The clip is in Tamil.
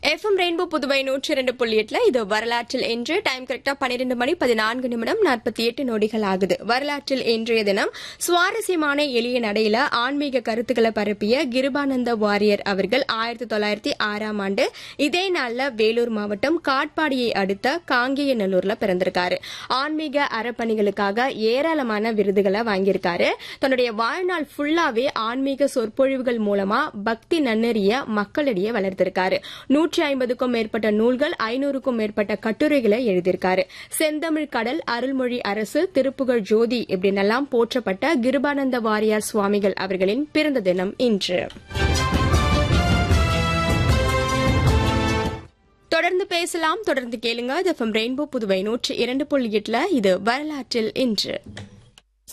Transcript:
எஃப்எம் ரெயின்போ புதுவை நூற்றி இரண்டு புள்ளி எட்டுல இது வரலாற்றில் இன்று டைம் கரெக்டா பன்னிரண்டு மணி பதினான்கு நிமிடம் நாற்பத்தி எட்டு நொடிகள் ஆகுது வரலாற்றில் இன்றைய தினம் சுவாரஸ்யமான எளிய நடையில ஆன்மீக கருத்துக்களை பரப்பிய கிருபானந்த வாரியர் அவர்கள் ஆயிரத்தி தொள்ளாயிரத்தி ஆறாம் ஆண்டு இதே நாள்ல வேலூர் மாவட்டம் காட்பாடியை அடுத்த காங்கேயநல்லூர்ல பிறந்திருக்காரு ஆன்மீக அறப்பணிகளுக்காக ஏராளமான விருதுகளை வாங்கியிருக்காரு தன்னுடைய வாழ்நாள் ஃபுல்லாவே ஆன்மீக சொற்பொழிவுகள் மூலமா பக்தி நன்னெறிய மக்களிடையே வளர்த்திருக்காரு நூற்றி ஐம்பதுக்கும் மேற்பட்ட நூல்கள் ஐநூறுக்கும் மேற்பட்ட கட்டுரைகளை எழுதியிருக்காரு செந்தமிழ் கடல் அருள்மொழி அரசு திருப்புகழ் ஜோதி இப்படின்னெல்லாம் போற்றப்பட்ட கிருபானந்த வாரியார் சுவாமிகள் அவர்களின் பிறந்த தினம் இன்று தொடர்ந்து பேசலாம் தொடர்ந்து கேளுங்க இது ரெயின்போ புதுவை நூற்றி இரண்டு புள்ளி எட்டுல இது வரலாற்றில் இன்று